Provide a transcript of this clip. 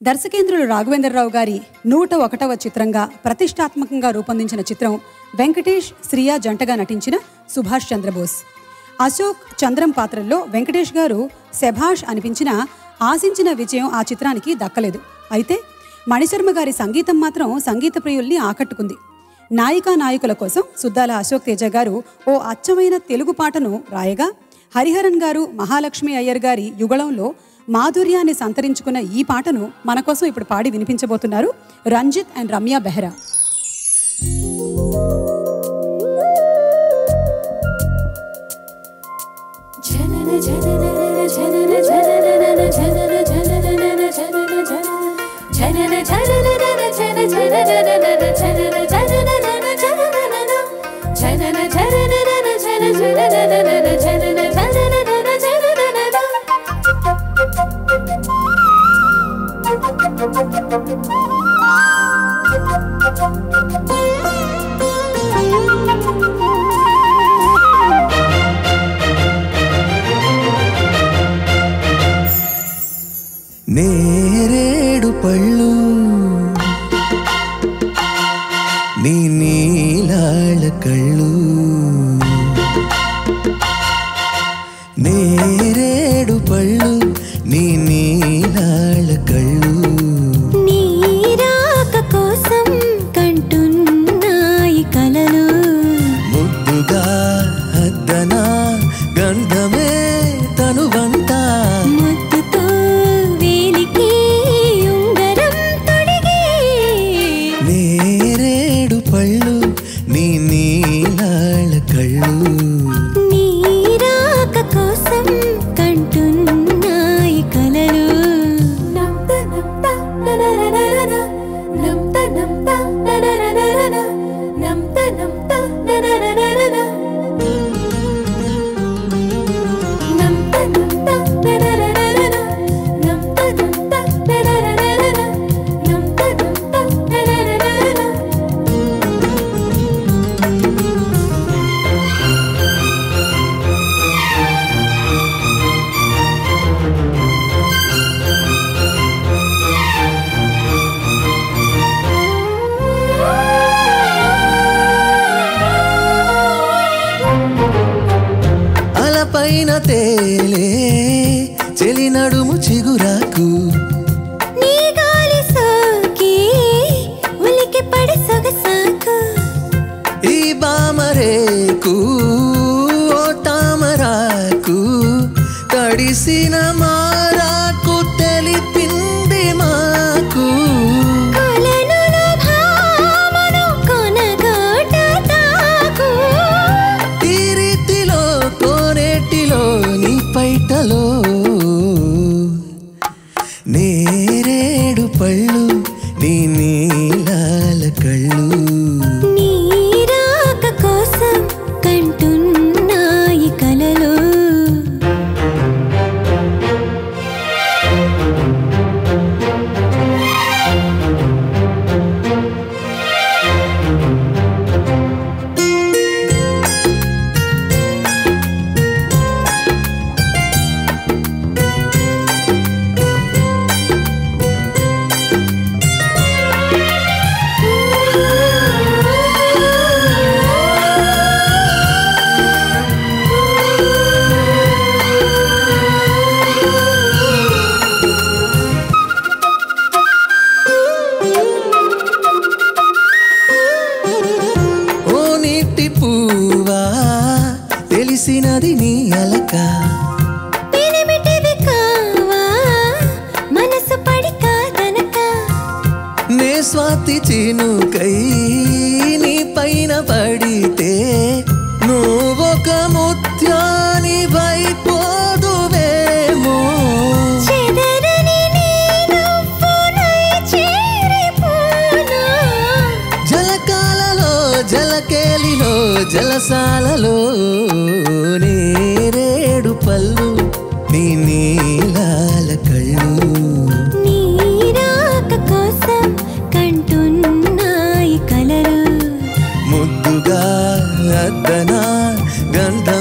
దర్శకేంద్రులు రాఘవేంద్రరావు గారి నూట ఒకటవ చిత్రంగా ప్రతిష్టాత్మకంగా రూపొందించిన చిత్రం వెంకటేష్ శ్రియా జంటగా నటించిన సుభాష్ చంద్రబోస్ అశోక్ చంద్రం పాత్రల్లో వెంకటేష్ గారు శభాష్ అనిపించిన ఆశించిన విజయం ఆ చిత్రానికి దక్కలేదు అయితే మణిశర్మ గారి సంగీతం మాత్రం సంగీత ప్రియుల్ని ఆకట్టుకుంది నాయికా నాయకుల కోసం సుద్దాల అశోక్ తేజ గారు ఓ అచ్చమైన తెలుగు పాటను రాయగా హరిహరన్ గారు మహాలక్ష్మి అయ్యర్ గారి యుగళంలో మాధుర్యాన్ని సంతరించుకున్న ఈ పాటను మన కోసం ఇప్పుడు పాడి వినిపించబోతున్నారు రంజిత్ అండ్ రమ్య బెహ్రా జనన జనన జనన జనన జనన జనన జనన జనన జనన జనన జన జనన జనన జనన జనన జనన జన జనన జనన జనన నేరేడు పళ్ళు నీ నీలాళ్ళ కళ్ళు నేరేడు పళ్ళు నీ నీలాళ్ళ కళ్ళు నీరాక కోసం కంటున్నాయి కలలు ముద్దుగా అద్దనా గంధమే తనువంతా ముద్దుతో వేలికి ఉంగరం తొడిగి నేరేడు పళ్ళు నీ నీలాళ్ళ కళ్ళు నీరాక కోసం కంటున్నాయి కలలు నంత నంత నననననన, నంత నంత నననననన, నంత నంత నననననన. నంత నంత నననననన, నంత నంత నననననన, నంత నంత నననననన. అలపైన తేలే చెలి నడుము చిగురాకు నీ గాలి సోకి ఉలికి పడి సొగసాకు ఈ బామరేకు ఓ తామరాకు తడిసిన మారాకు తెలిపింది మాకు కొలనుల భామను కొనగోట తాకు ఈ రీతిలో కోనేటిలో నీ పైటలో నేరేడు పళ్ళు నీ నీలాల కళ్ళు నీరాక కోసం కంటున్నాయి కలలు ఓ నీటి పువ్వా తెలిసినది నీ అలక పెనిమిటివి కావా మనసు పడి కాదనక నే స్వాతి చినుకై నీ పైన పడితే నువ్వొక ముత్యాని వైపోదువేమో చెదరని నీ నవ్వునై చేరిపోనా జలకాలలో జలకేలిలో జలసాలలో నేరేడు పళ్ళు నీ నీలాల కళ్ళు నీరాక కోసం కంటున్నాయి కలలు ముద్దుగా అద్దనా గంధ